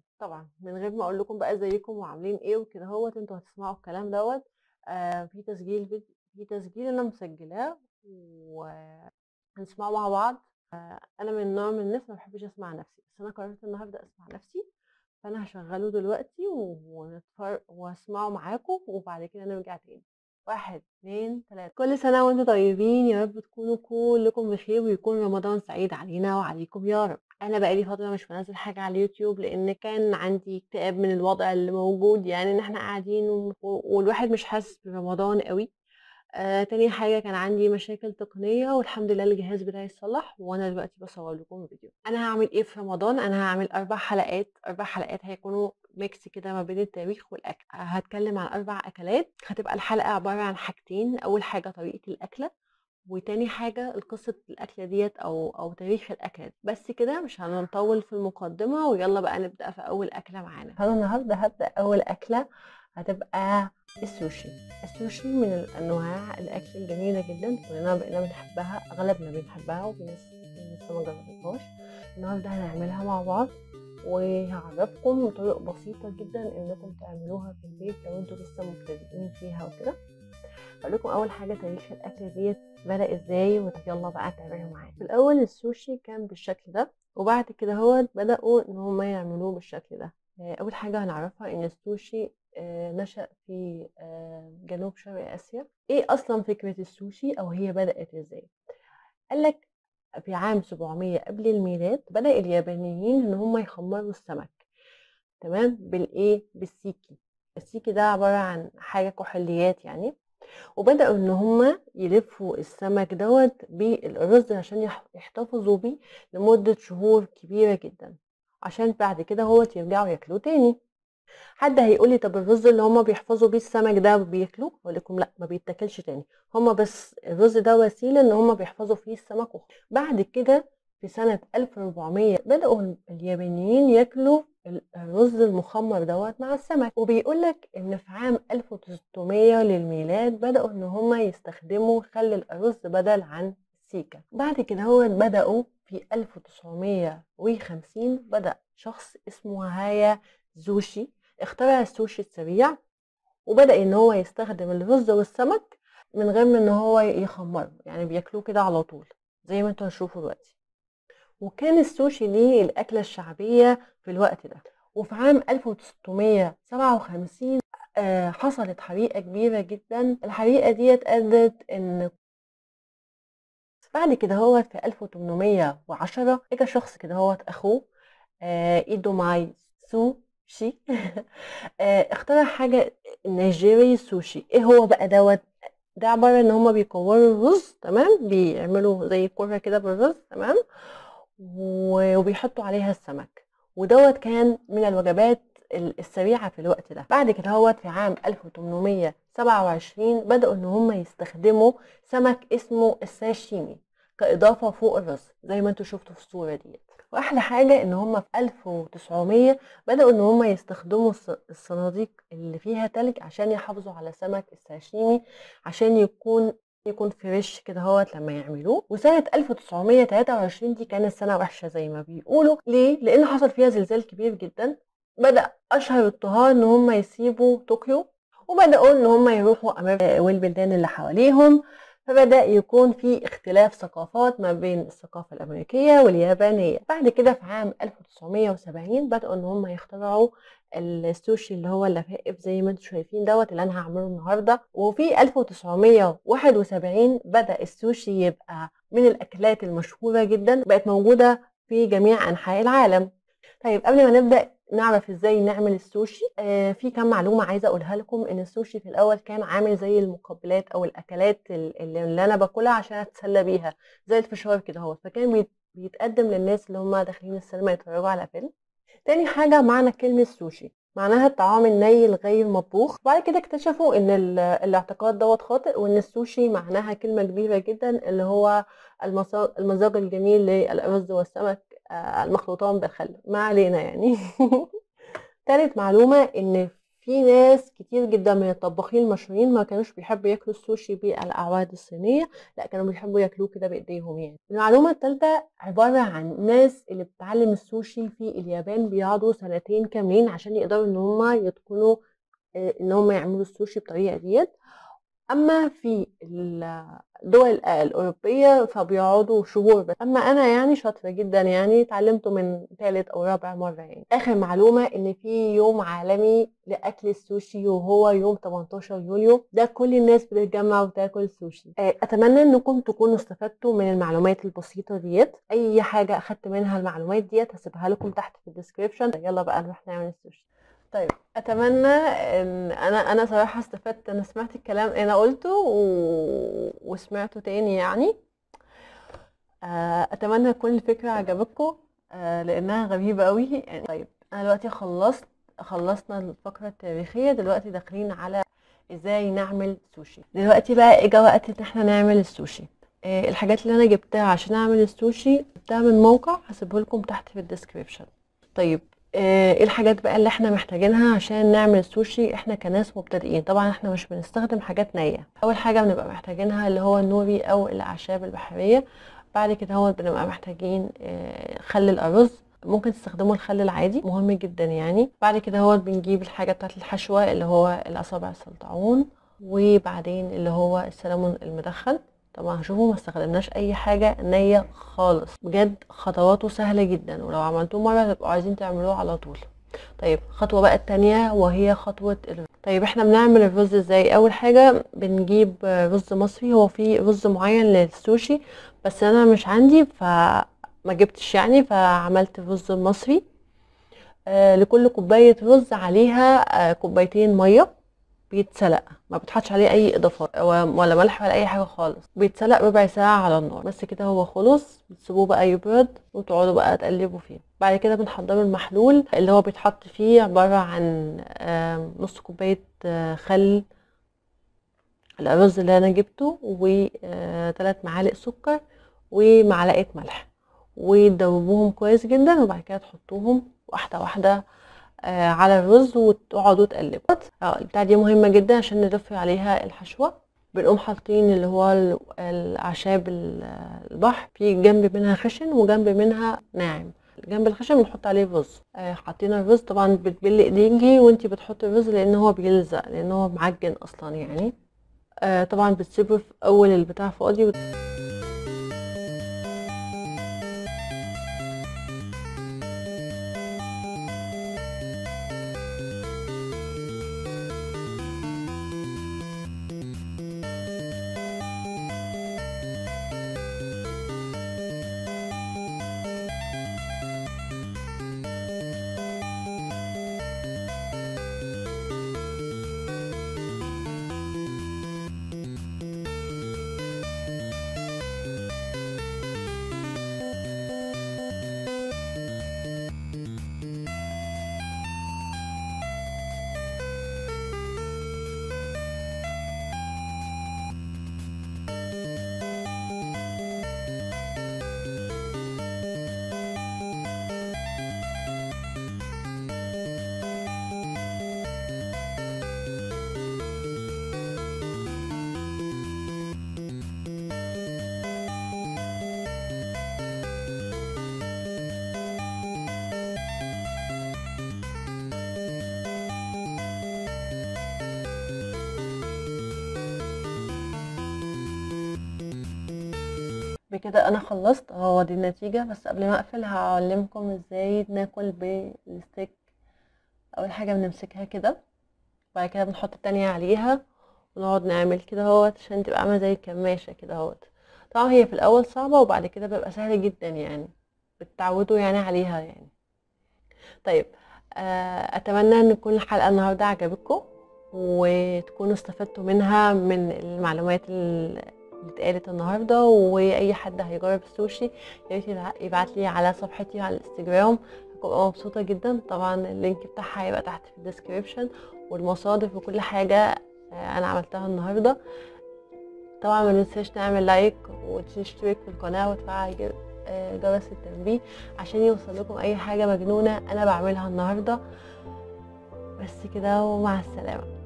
طبعًا من غير ما أقول لكم بقى إزيكم وعاملين إيه وكده أهوّة، أنتم هتسمعوا الكلام دوّة آآ في تسجيل فيد في تسجيل أنا مسجلاه وهنسمعه مع بعض. آآ أنا من نوع من الناس ما باحبش أسمع نفسي، بس أنا قررت النهارده أسمع نفسي، فأنا هاشغّله دلوقتي ونتفر وأسمعه معاكم وبعد كده نرجع تاني. 1، 2، 3 كل سنة وأنتم طيبين، يا رب تكونوا كلكم بخير ويكون رمضان سعيد علينا وعليكم يا رب. أنا بقى لي فترة مش بانزّل حاجة على اليوتيوب لإن كان عندي اكتئاب من الوضع اللي موجود يعني إن إحنا قاعدين و والواحد مش حاسس برمضان أوي. آآ تاني حاجة كان عندي مشاكل تقنية والحمد لله الجهاز بتاعي اتصلّح وأنا دلوقتي باصوّر لكم فيديو. أنا هاعمل إيه في رمضان، أنا هاعمل 4 حلقات، 4 حلقات هيكونوا mix كده ما بين التاريخ والأكل. هاتكلم عن 4 أكلات، هتبقى الحلقة عبارة عن حاجتين، أول حاجة طريقة الأكلة، وتاني حاجة القصة الأكلة ديّة أو أو تاريخ الأكلة دي. بس كده مش هنطوّل في المقدمة ويالّا بقى نبدأ في أول أكلة معانا. أنا النهارده هابدأ أول أكلة هتبقى السوشي. السوشي من الأنواع الأكل الجميلة جدًا كلنا بقينا بنحبها، أغلبنا بنحبها وفي ناس كتير لسه ما جربتهاش. النهارده هنعملها مع بعض وهاعرّفكم طرق بسيطة جدًا إنكم تعملوها في البيت لو أنتم لسه مبتدئين فيها وكده. هاقول لكم أول حاجة تاريخ الأكلة ديّة بدأ إزاي ويالّا بقى تابعوا معايا. في الأول السوشي كان بالشكل ده، وبعد كده أهوّة بدأوا إن هم يعملوه بالشكل ده. آآ أول حاجة هنعرفها إن السوشي آآ نشأ في آآ جنوب شرق آسيا. إيه أصلًا فكرة السوشي أو هي بدأت إزاي؟ قال لك في عام 700 قبل الميلاد بدأ اليابانيين إن هم يخمّروا السمك تمام، بالإيه، بالسيكي. السيكي ده عبارة عن حاجة كحوليات يعني، وبدأوا إن هم يلفّوا السمك دوّة بالرز عشان يح يحتفظوا بيه لمدة شهور كبيرة جدًا، عشان بعد كده أهوّة يرجعوا ياكلوه تاني. حد هيقول لي طب الرز اللي هم بيحفظوا بيه السمك ده بياكلوه؟ هاقول لكم لأ، ما بيتاكلش تاني، هم بس الرز ده وسيلة إن هم بيحفظوا فيه السمك وخ بعد كده في سنة 1400 بدأوا اليابانيين ياكلوا ال الرز المخمّر دوّة مع السمك، وبيقول لك إن في عام 1600 للميلاد بدأوا إن هم يستخدموا خل الأرز بدل عن السيكا. بعد كده أهوّة بدأوا في 1950 بدأ شخص اسمه هايا زوشي اخترع السوشي السريع، وبدأ إن هو يستخدم الرز والسمك من غير ما إن هو يخمّره، يعني بياكلوه كده على طول زي ما أنتم هتشوفوا دلوقتي. وكان السوشي ليه الأكلة الشعبية في الوقت ده. وفي عام 1657 آآ حصلت حريقة كبيرة جدًا، الحريقة ديّة أدّت إن بعد كده أهوّة في 1810 إجا شخص كده أهوّة أخوه آآ إيدو ماي سوشي آآ اخترع حاجة نيجيري سوشي. إيه هو بقى دوّة؟ ده عبارة إن هم بيكوّروا الرز تمام، بيعملوا زي كُرة كده بالرز تمام، و وبيحطّوا عليها السمك، ودوّة كان من الوجبات ال السريعة في الوقت ده. بعد كده أهوّة في عام 1827 بدأوا إن هم يستخدموا سمك اسمه الساشيمي كإضافة فوق الرز زي ما أنتم شُفتوا في الصورة ديّة. وأحلى حاجة إن هم في 1900 بدأوا إن هم يستخدموا الص الصناديق اللي فيها تلج عشان يحافظوا على سمك الساشيمي عشان يكون يكون فريش كده أهوّة لمّا يعملوه. وسنة 1923 دي كانت سنة وحشة زي ما بيقولوا، ليه؟ لإن حصل فيها زلزال كبير جدًا، بدأ أشهر الطُّهاة إن هم يسيبوا طوكيو، وبدأوا إن هم يروحوا أمريكا والبلدان اللي حواليهم، فبدأ يكون في اختلاف ثقافات ما بين الثقافة الأمريكية واليابانية. بعد كده في عام 1970 بدأوا إن هم يخترعوا السوشي اللي هو اللفائف زي ما أنتم شايفين دوّة اللي أنا هاعمله النهارده. وفي 1971 بدأ السوشي يبقى من الأكلات المشهورة جدًا، بقت موجودة في جميع أنحاء العالم. طيب قبل ما نبدأ نعرف إزاي نعمل السوشي، آآ في كام معلومة عايزة أقولها لكم، إن السوشي في الأول كان عامل زي المقبلات أو الأكلات ال ال اللي أنا باكلها عشان أتسلى بيها، زي الفشار كده أهوّة، فكان بيت بيتقدم للناس اللي هم داخلين السينما يتفرجوا على فيلم. تاني حاجة معنى كلمة سوشي، معناها الطعام الني الغير مطبوخ، وبعد كده اكتشفوا إن ال الاعتقاد دوّة خاطئ وإن السوشي معناها كلمة كبيرة جدًا اللي هو المسا المذاق الجميل للأرز والسمك آآ المخلوطان بالخل، ما علينا يعني. تالت معلومة إن في ناس كتير جدا من الطباخين المشهورين ما كانوش بيحبوا ياكلوا السوشي بالاعواد الصينيه لا كانوا بيحبوا ياكلوه كده بايديهم يعني المعلومه الثالثه عباره عن ناس اللي بتتعلم السوشي في اليابان بيقعدوا سنتين كاملين عشان يقدروا ان هم يتقنوا آه، ان هم يعملوا السوشي بالطريقه ديت اما في الدول الاوروبيه فبيقعدوا شهور بس اما انا يعني شاطره جدا يعني اتعلمته من ثالث او رابع مره يعني اخر معلومه ان في يوم عالمي لاكل السوشي وهو يوم 18 يوليو ده كل الناس بتتجمع وتاكل سوشي آه، اتمنى انكم تكونوا استفدتوا من المعلومات البسيطه ديت اي حاجه اخدت منها المعلومات ديت هسيبها لكم تحت في الديسكريبشن يلا بقى نروح نعمل السوشي طيب اتمنى ان انا انا صراحه استفدت انا سمعت الكلام انا قلته و... وسمعته تاني يعني آه، اتمنى تكون الفكره عجبتكم آه، لانها غريبه قوي يعني طيب انا دلوقتي خلصت خلصنا الفقره التاريخيه دلوقتي داخلين على ازاي نعمل سوشي دلوقتي بقى اجا وقت ان احنا نعمل السوشي آه، الحاجات اللي انا جبتها عشان اعمل السوشي جبتها من موقع هسيبه لكم تحت في الديسكريبشن طيب آه، ايه الحاجات بقى اللي احنا محتاجينها عشان نعمل السوشي احنا كناس مبتدئين طبعا احنا مش بنستخدم حاجات نية اول حاجة بنبقى محتاجينها اللي هو النوري او الاعشاب البحرية بعد كده هو بنبقى محتاجين آه، خل الارز ممكن تستخدموا الخل العادي مهم جدا يعني بعد كده هو بنجيب الحاجة بتاعت الحشوة اللي هو الاصابع السلطعون وبعدين اللي هو السلمون المدخن طبعا شوفوا ما استخدمناش اي حاجه نيه خالص بجد خطواته سهله جدا ولو عملتوه مره هتبقوا عايزين تعملوه على طول طيب الخطوه بقى التانية وهي خطوه الرز طيب احنا بنعمل الرز ازاي اول حاجه بنجيب رز مصري هو في رز معين للسوشي بس انا مش عندي فما جبتش يعني فعملت الرز المصري آه لكل كوبايه رز عليها آه كوبايتين ميه بيتسلق ما بتحطش عليه اي اضافات ولا ملح ولا اي حاجه خالص بيتسلق ربع ساعه على النار بس كده هو خلص بتسيبوه بقى يبرد وتقعدوا بقى تقلبوا فيه بعد كده بنحضر المحلول اللي هو بيتحط فيه عباره عن نص كوبايه آه، خل الرز اللي انا جبته وثلاث آه، معالق سكر ومعلقه ملح وتدوبوهم كويس جدا وبعد كده تحطوهم واحده واحده آه، على الرز وتقعدوا تقلبوا اه البتاعه دي مهمه جدا عشان نضيف عليها الحشوه بنقوم حاطين اللي هو الاعشاب البحر في جنب منها خشن وجنب منها ناعم جنب الخشن بنحط عليه رز آه حاطين الرز طبعا بتبل ايديكي وانتي بتحطي الرز لان هو بيلزق لان هو معجن اصلا يعني آه طبعا بتسيبه في اول البتاع فاضي وت... بكده انا خلصت هو دي النتيجة بس قبل ما اقفل هعلمكم ازاي ناكل بالستيك اول حاجة بنمسكها كده بعد كده بنحط التانية عليها ونقعد نعمل كده اهوت عشان تبقى عاملة زي الكماشة كده اهوت طبعا هي في الاول صعبة وبعد كده بيبقى سهل جدا يعني بتتعودوا يعني عليها يعني طيب آه، اتمنى ان تكون الحلقة النهاردة عجبتكم وتكونوا استفدتوا منها من المعلومات اللي اتقالت النهارده واي حد هيجرب السوشي يا ريت يبعت لي على صفحتي على الانستجرام هبقى مبسوطه جدا طبعا اللينك بتاعها هيبقى تحت في الديسكريبشن والمصادر وكل حاجه آه، انا عملتها النهارده طبعا ما ننساش نعمل لايك وتشترك في القناه وتفعل آه، جرس التنبيه عشان يوصل لكم اي حاجه مجنونه انا بعملها النهارده بس كده ومع السلامة.